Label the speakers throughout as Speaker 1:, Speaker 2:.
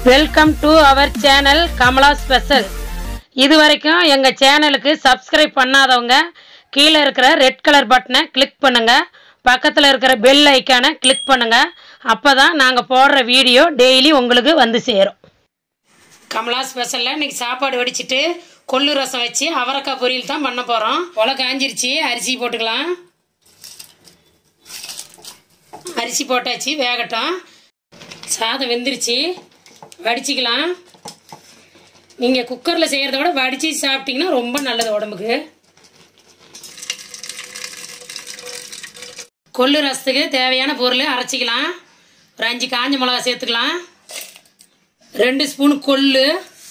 Speaker 1: welcome to our channel Kamala special இது வரைக்கும் எங்கள் சேனலுக்கு சப்ஸ்கிரைப் பண்ணாதவங்க கீழே இருக்கிற ரெட் கலர் பட்டனை கிளிக் பண்ணுங்க பக்கத்தில் இருக்கிற பெல் ஐக்கானை கிளிக் பண்ணுங்க அப்போ தான் நாங்கள் போடுற வீடியோ டெய்லி உங்களுக்கு வந்து சேரும் கமலா ஸ்பெஷலில் இன்னைக்கு சாப்பாடு வடிச்சிட்டு கொள்ளு ரசம் வச்சு அவரைக்காய் பொரியல் தான் பண்ண போகிறோம் உலை காஞ்சிருச்சு அரிசி போட்டுக்கலாம் அரிசி போட்டாச்சு வேகட்டும் சாதம் வெந்துருச்சு வடிச்சிக்கலாம் நீங்கள் குக்கரில் செய்கிறத விட வடித்து சாப்பிட்டீங்கன்னா ரொம்ப நல்லது உடம்புக்கு கொள்ளு ரசத்துக்கு தேவையான பொருள் அரைச்சிக்கலாம் ஒரு அஞ்சு காஞ்ச மிளகா சேர்த்துக்கலாம் ரெண்டு ஸ்பூன் கொள்ளு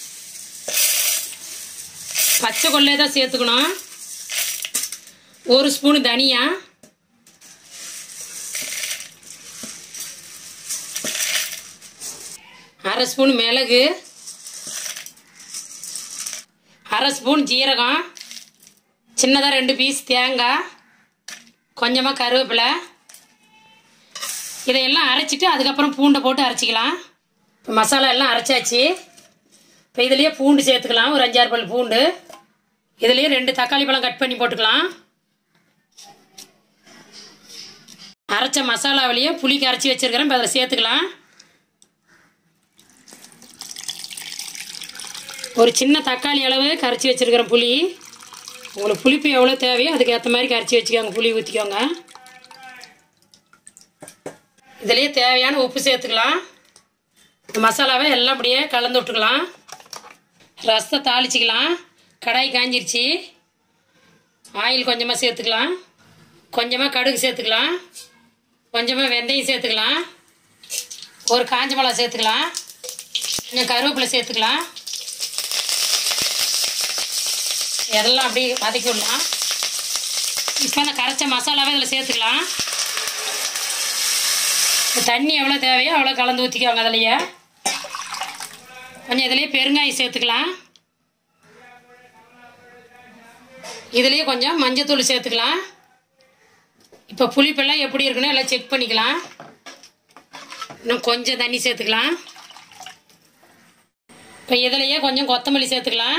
Speaker 1: பச்சை கொல்லே தான் சேர்த்துக்கணும் ஒரு ஸ்பூன் தனியா அரை ஸ்பூன் மிளகு அரை ஸ்பூன் ஜீரகம் சின்னதாக ரெண்டு பீஸ் தேங்காய் கொஞ்சமாக கருவேப்பிலை இதையெல்லாம் அரைச்சிட்டு அதுக்கப்புறம் பூண்டை போட்டு அரைச்சிக்கலாம் இப்போ மசாலா எல்லாம் அரைச்சாச்சு இப்போ இதுலேயே பூண்டு சேர்த்துக்கலாம் ஒரு அஞ்சாறு பல் பூண்டு இதுலேயே ரெண்டு தக்காளி பழம் கட் பண்ணி போட்டுக்கலாம் அரைச்ச மசாலாவிலேயே புளி கரைச்சி வச்சிருக்கிறேன் இப்போ அதில் சேர்த்துக்கலாம் ஒரு சின்ன தக்காளி அளவு கரைச்சி வச்சிருக்கிறேன் புளி உங்களுக்கு புளிப்பு எவ்வளோ தேவையோ அதுக்கு ஏற்ற மாதிரி கரைச்சி வச்சுக்கோங்க புளி ஊற்றிக்கோங்க இதுலேயே தேவையான உப்பு சேர்த்துக்கலாம் இந்த மசாலாவை எல்லாம் அப்படியே கலந்து விட்டுக்கலாம் ரசத்தை தாளிச்சிக்கலாம் கடாய் காஞ்சிருச்சு ஆயில் கொஞ்சமாக சேர்த்துக்கலாம் கொஞ்சமாக கடுகு சேர்த்துக்கலாம் கொஞ்சமாக வெந்தயம் சேர்த்துக்கலாம் ஒரு காஞ்ச மிளகா சேர்த்துக்கலாம் கொஞ்சம் கருவேப்பிலை சேர்த்துக்கலாம் இதெல்லாம் அப்படியே வதக்கி விடலாம் இப்போ அந்த கரைச்ச மசாலாவை இதில் சேர்த்துக்கலாம் தண்ணி எவ்வளோ தேவையோ அவ்வளோ கலந்து ஊற்றிக்கோங்க அதுலையே கொஞ்சம் இதுலேயே பெருங்காயம் சேர்த்துக்கலாம் இதுலேயே கொஞ்சம் மஞ்சத்தூள் சேர்த்துக்கலாம் இப்போ புளிப்பெல்லாம் எப்படி இருக்குன்னு எல்லாம் செக் பண்ணிக்கலாம் இன்னும் கொஞ்சம் தண்ணி சேர்த்துக்கலாம் இப்போ இதுலேயே கொஞ்சம் கொத்தமல்லி சேர்த்துக்கலாம்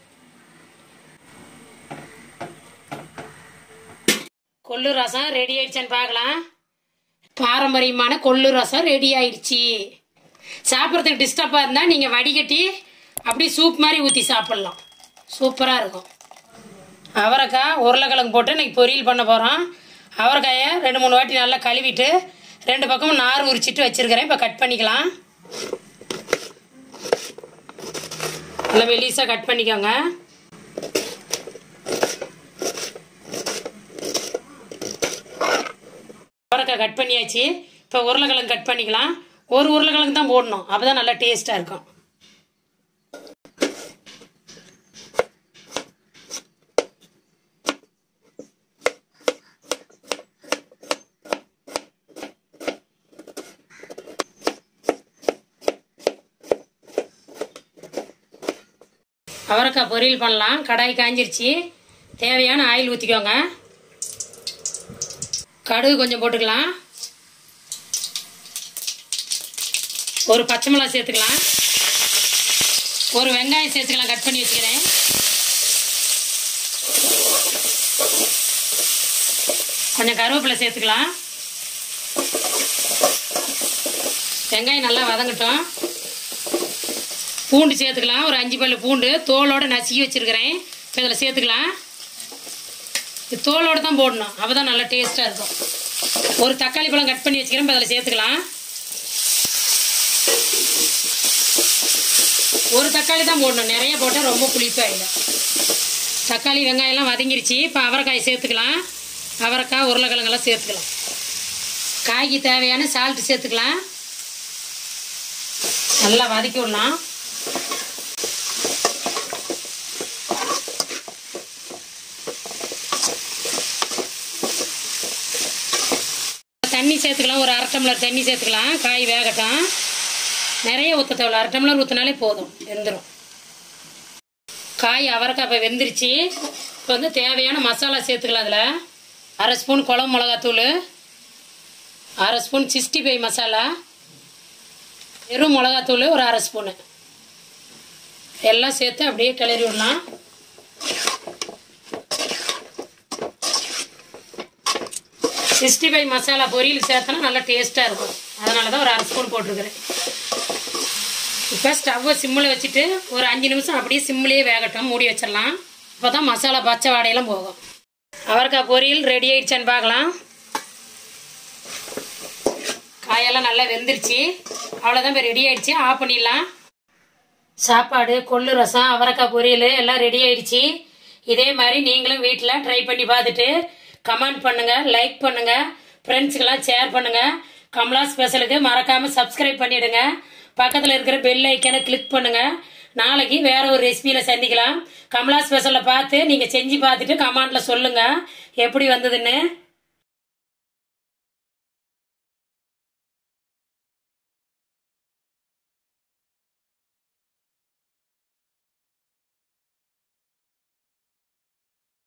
Speaker 1: கொள்ளு ரசம் ரெடி ஆயிடுச்சான்னு பார்க்கலாம் பாரம்பரியமான கொள்ளு ரசம் ரெடி ஆயிடுச்சு சாப்பிட்றதுக்கு டிஸ்டர்பாக இருந்தால் நீங்கள் வடிகட்டி அப்படியே சூப் மாதிரி ஊற்றி சாப்பிட்லாம் சூப்பராக இருக்கும் அவரைக்காய் உருளைக்கிழங்கு போட்டு இன்னைக்கு பொரியல் பண்ண போகிறோம் அவரைக்காயை ரெண்டு மூணு வாட்டி நல்லா கழுவிட்டு ரெண்டு பக்கமும் நார் உரிச்சிட்டு வச்சுருக்கிறேன் இப்போ கட் பண்ணிக்கலாம் நல்லா மெலிசாக கட் பண்ணிக்கோங்க அவரைக்காய் கட் பண்ணியாச்சு இப்போ உருளைக்கிழங்கு கட் பண்ணிக்கலாம் ஒரு உருளைக்கிழங்கு தான் போடணும் அப்போ தான் நல்லா டேஸ்ட்டாக இருக்கும் அவரைக்காய் பொரியல் பண்ணலாம் கடாய் காஞ்சிருச்சு தேவையான ஆயில் ஊற்றிக்கோங்க கடுகு கொஞ்சம் போட்டுக்கலாம் ஒரு பச்சை மிளகா சேர்த்துக்கலாம் ஒரு வெங்காயம் சேர்த்துக்கலாம் கட் பண்ணி வச்சுக்கிறேன் கொஞ்சம் கருவேப்பிலை சேர்த்துக்கலாம் வெங்காயம் நல்லா வதங்கட்டும் பூண்டு சேர்த்துக்கலாம் ஒரு அஞ்சு பல்லு பூண்டு தோலோடு நசுக்கி வச்சுருக்கிறேன் இப்போ இதில் சேர்த்துக்கலாம் இது தோலோடு தான் போடணும் அப்போ தான் நல்லா டேஸ்ட்டாக இருக்கும் ஒரு தக்காளி பழம் கட் பண்ணி வச்சுக்கிறேன் இப்போ அதில் சேர்த்துக்கலாம் ஒரு தக்காளி தான் போடணும் நிறைய போட்டால் ரொம்ப புளிப்பாயிடும் தக்காளி வெங்காயம்லாம் வதங்கிருச்சு இப்போ அவரைக்காய் சேர்த்துக்கலாம் அவரைக்காய் உருளைக்கிழங்கெல்லாம் சேர்த்துக்கலாம் காய்க்கு தேவையான சால்ட்டு சேர்த்துக்கலாம் நல்லா வதக்கி விடலாம் தண்ணி சேர்த்துக்கலாம் ஒரு அரை டம்ளர் தண்ணி சேர்த்துக்கலாம் காய் வேகட்டும் நிறைய ஊற்ற தேவையில்ல அரை டம்ளர் ஊற்றினாலே போதும் வெந்துடும் காய் அவரைக்காய் இப்போ வெந்துருச்சு இப்போ வந்து தேவையான மசாலா சேர்த்துக்கலாம் அதில் அரை ஸ்பூன் குழம்பு மிளகாத்தூள் அரை ஸ்பூன் சிக்ஸ்டி ஃபைவ் மசாலா வெறும் மிளகாத்தூள் ஒரு அரை ஸ்பூனு எல்லாம் சேர்த்து அப்படியே கிளறி விடலாம் சிக்ஸ்டி ஃபைவ் மசாலா பொரியல் சேர்த்தனா நல்லா டேஸ்ட்டாக இருக்கும் அதனால தான் ஒரு அரை ஸ்பூன் போட்டிருக்கிறேன் இப்போ ஸ்டவ்வை சிம்மில் வச்சுட்டு ஒரு அஞ்சு நிமிஷம் அப்படியே சிம்மிலேயே வேகட்டும் மூடி வச்சிடலாம் அப்போ தான் மசாலா பச்சை வாடையெல்லாம் போகும் அவரைக்காய் பொரியல் ரெடி ஆயிடுச்சான்னு பார்க்கலாம் காயெல்லாம் நல்லா வெந்துருச்சு அவ்வளோதான் இப்போ ரெடி ஆயிடுச்சு ஆஃப் பண்ணிடலாம் சாப்பாடு கொள்ளு ரசம் அவரைக்காய் பொரியல் எல்லாம் ரெடி ஆயிடுச்சு இதே மாதிரி நீங்களும் வீட்டில் ட்ரை பண்ணி பார்த்துட்டு கமெண்ட் பண்ணுங்க லைக் பண்ணுங்க ஃப்ரெண்ட்ஸுக்கெல்லாம் ஷேர் பண்ணுங்க கமலா ஸ்பெஷலுக்கு மறக்காம சப்ஸ்கிரைப் பண்ணிடுங்க பக்கத்தில் இருக்கிற பெல் ஐக்கனை கிளிக் பண்ணுங்க நாளைக்கு வேற ஒரு ரெசிபியில் சந்திக்கலாம் கமலா ஸ்பெஷலை பார்த்து நீங்கள் செஞ்சு பார்த்துட்டு கமெண்ட்ல சொல்லுங்க எப்படி வந்ததுன்னு